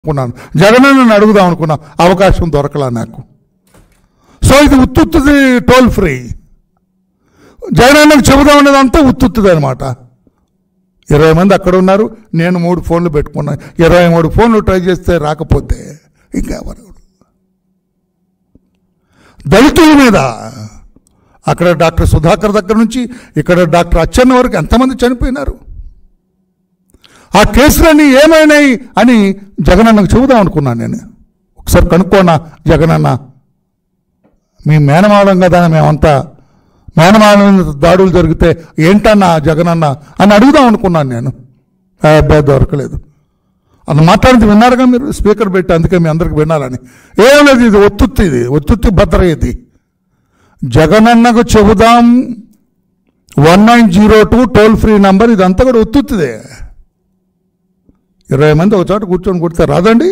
అనుకున్నాను జగనన్నని అడుగుదాం అనుకున్నా అవకాశం దొరకలా నాకు సో ఇది ఉత్తుత్తుది టోల్ ఫ్రీ జగనన్నకు చెబుదాం అనేదంతా ఉత్తుత్తుది అనమాట ఇరవై మంది అక్కడ ఉన్నారు నేను మూడు ఫోన్లు పెట్టుకున్నాను ఇరవై మూడు ఫోన్లు ట్రై చేస్తే రాకపోతే ఇంకా ఎవరు దళితుల మీద అక్కడ డాక్టర్ సుధాకర్ దగ్గర నుంచి ఇక్కడ డాక్టర్ అచ్చెన్న వరకు ఎంతమంది చనిపోయినారు ఆ కేసులన్నీ ఏమైనాయి అని జగనన్నకు చెబుదాం అనుకున్నాను నేను ఒకసారి కనుక్కోనా జగనన్న మీ మేనమాడం కదా మేమంతా మేనమాడం మీద దాడులు జరిగితే ఏంటన్నా జగనన్న అని అడుగుదాం అనుకున్నాను నేను ఆ అబ్బాయి దొరకలేదు అది మాట్లాడింది విన్నారుగా మీరు స్పీకర్ పెట్టి అందుకే మీ అందరికి వినాలని ఏం లేదు ఇది ఒత్తుత్తి ఇది ఒత్తుత్తి భద్ర ఇది జగనన్నకు చెబుదాం one nine zero two toll free number ఇదంతా కూడా ఒత్తుత్తిదే ఇరవై మంది ఒక చోట కూర్చొని కొడితే రాదండి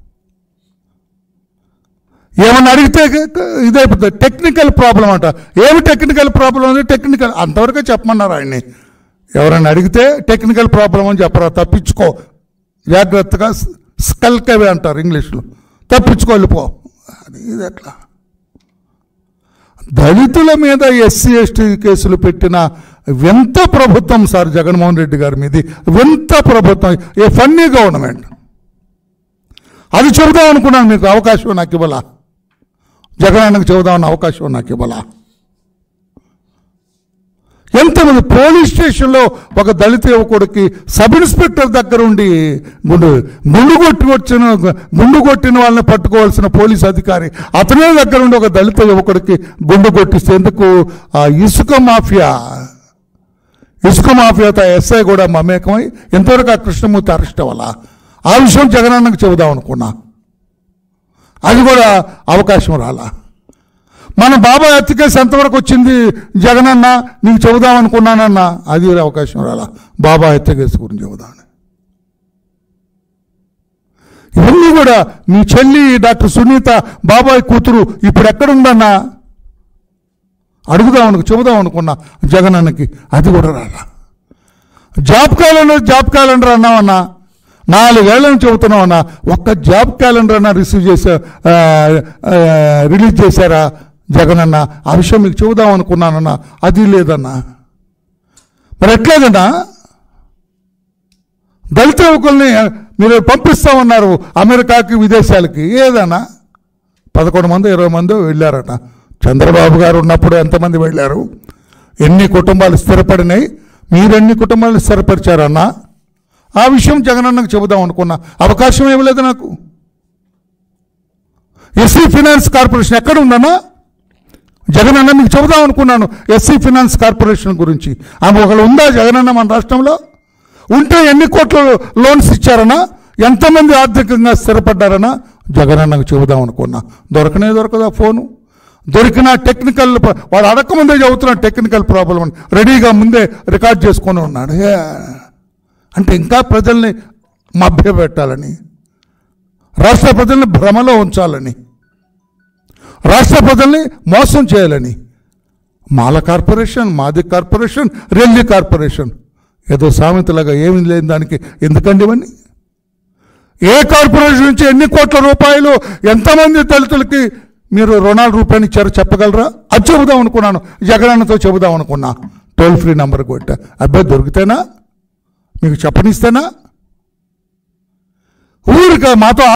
ఏమన్నా అడిగితే ఇదైపోతుంది టెక్నికల్ ప్రాబ్లం అంట ఏమి టెక్నికల్ ప్రాబ్లం అంటే టెక్నికల్ అంతవరకే చెప్పమన్నారు ఆయన్ని ఎవరైనా అడిగితే టెక్నికల్ ప్రాబ్లం అని చెప్పరా తప్పించుకో జాగ్రత్తగా స్కల్కవే అంటారు ఇంగ్లీష్లో తప్పించుకో వెళ్ళిపో అది ఇది ఎట్లా దళితుల మీద ఎస్సీ ఎస్టీ కేసులు పెట్టిన వింత ప్రభుత్వం సార్ జగన్మోహన్ రెడ్డి గారి మీది వింత ప్రభుత్వం ఏ ఫన్నీ గవర్నమెంట్ అది చెబుదాం అనుకున్నాను మీకు అవకాశం నాకు ఇవ్వాల జగనాన్నకు చెబుదామన్న అవకాశం నాకు ఇవ్వాల ఎంతమంది పోలీస్ స్టేషన్లో ఒక దళిత యువకుడికి సబ్ ఇన్స్పెక్టర్ దగ్గర ఉండి గుండు గుండు కొట్టి వచ్చిన గుండు కొట్టిన వాళ్ళని పట్టుకోవాల్సిన పోలీస్ అధికారి అతనే దగ్గర ఉండి ఒక దళిత యువకుడికి గుండు కొట్టిస్తే ఎందుకు ఆ ఇసుక మాఫియా ఇసుక మాఫియాతో ఎస్ఐ కూడా మమేకమై ఎంతవరకు ఆ కృష్ణమూర్తి అరెస్ట్ అవ్వాలా ఆ విషయం జగనన్నకు చెబుదాం అనుకున్నా అది కూడా అవకాశం రాలా మన బాబాయ్ హత్య కేసు ఎంతవరకు వచ్చింది జగనన్న నీకు చెబుదాం అనుకున్నానన్నా అది కూడా అవకాశం రాలా బాబాయ్ హత్య కేసు గురించి చెబుదామని ఇవన్నీ కూడా మీ చెల్లి డాక్టర్ సునీత బాబాయ్ కూతురు ఇప్పుడు ఎక్కడుందన్నా అడుగుదాం అనుకు చెబుదాం అనుకున్నా జగనన్నకి అది కూడా రాలా జాబ్ క్యాలెండర్ జాబ్ క్యాలెండర్ అన్నామన్నా నాలుగేళ్ల నుంచి చెబుతున్నామన్నా ఒక్క జాబ్ క్యాలెండర్ అన్నా రిసీవ్ చేసా ఆ, ఆ, రిలీజ్ చేశారా జగనన్న ఆ విషయం మీకు చెబుదాం అనుకున్నానన్నా అది లేదన్నా మరి ఎట్లేదన్నా దళిత యువకుల్ని మీరు పంపిస్తామన్నారు అమెరికాకి విదేశాలకి ఏదన్నా పదకొండు మంది ఇరవై మంది వెళ్ళారట చంద్రబాబు గారు ఉన్నప్పుడు ఎంతమంది వెళ్ళారు ఎన్ని కుటుంబాలు స్థిరపడినాయి మీరెన్ని కుటుంబాలు స్థిరపరిచారన్నా ఆ విషయం జగనన్నకు చెబుదాం అనుకున్నా అవకాశం ఇవ్వలేదు నాకు ఎస్సీ ఫినాన్స్ కార్పొరేషన్ ఎక్కడ ఉందన్నా జగనన్న మీకు చెబుదాం అనుకున్నాను ఎస్సీ ఫినాన్స్ కార్పొరేషన్ గురించి ఆమె ఒకళ్ళు ఉందా జగనన్న మన రాష్ట్రంలో ఉంటే ఎన్ని కోట్ల లోన్స్ ఇచ్చారనా ఎంతమంది ఆర్థికంగా స్థిరపడ్డారనా జగనన్నకు చెబుదాం అనుకున్నా దొరకనే దొరకదా ఫోను దొరికిన టెక్నికల్ ప్ర- వాడు అడగకముందే చెబుతున్న టెక్నికల్ ప్రాబ్లం అని రెడీగా ముందే రికార్డ్ చేసుకొని ఉన్నాడు ఏ, అంటే ఇంకా ప్రజల్ని మభ్యపెట్టాలని రాష్ట్ర ప్రజల్ని భ్రమలో ఉంచాలని రాష్ట్ర ప్రజల్ని మోసం చేయాలని మాల కార్పొరేషన్ మాది కార్పొరేషన్ రెల్లి కార్పొరేషన్ ఏదో సామెతలాగా ఏమి లేని దానికి ఎందుకండి ఇవన్నీ ఏ కార్పొరేషన్ నుంచి ఎన్ని కోట్ల రూపాయలు ఎంతమంది దళితులకి మీరు రుణాల రూపాయలు ఇచ్చారో చెప్పగలరా అది చెబుదాం అనుకున్నాను జగనన్నతో చెబుదాం అనుకున్నా టోల్ ఫ్రీ నెంబర్ కొట్టా అబ్బాయి దొరికితేనా మీకు చెప్పనిస్తేనా ఊరిక మాతో